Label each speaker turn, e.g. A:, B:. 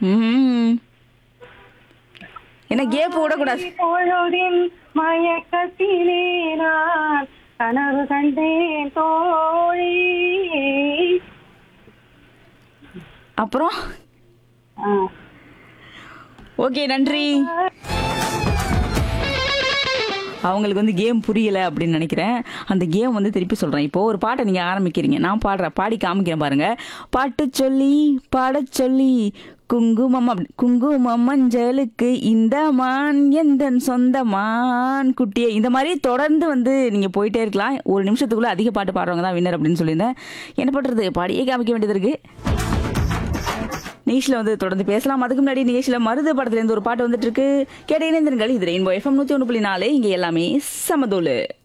A: ம் என்ன கேப் விடக்கூடாது
B: பொழுதின் மயக்கத்திலே நான் கனவு கண்டேன் தோழி
A: அப்புறம்
B: ஆ.
A: ஓகே நன்றி அவங்களுக்கு வந்து கேம் புரியல அப்படின்னு நினைக்கிறேன் அந்த கேம் வந்து திருப்பி சொல்றேன் இப்போ ஒரு பாட்டை நீங்க ஆரம்பிக்கிறீங்க நான் பாடுறேன் பாடி காமிக்கிறேன் பாருங்க பாட்டு சொல்லி பாடச் சொல்லி குங்குமம் அப்படி- குங்குமம் மஞ்சளுக்கு இந்த மான் எந்த சொந்த மான் குட்டியே இந்த மாதிரி தொடர்ந்து வந்து நீங்க போயிட்டே இருக்கலாம் ஒரு நிமிஷத்துக்குள்ள அதிக பாட்டு பாடுறவங்க தான் வின்னர் அப்படின்னு சொல்லியிருந்தேன் என்ன பண்றது பாடியே காமிக்க வேண்டியது இருக்கு நிகழ்ச்சியில் வந்து தொடர்ந்து பேசலாம் அதுக்கு முன்னாடி நிகழ்ச்சியில் மருது படத்துல இருந்து ஒரு பாட்டு வந்துட்டு இருக்கு கேட்ட இணைந்திருங்கள் இது ரெயின்போ எஃப்எம் நூற்றி ஒன்று புள்ளி நாலு இங்கே எல்லாமே சமதோலு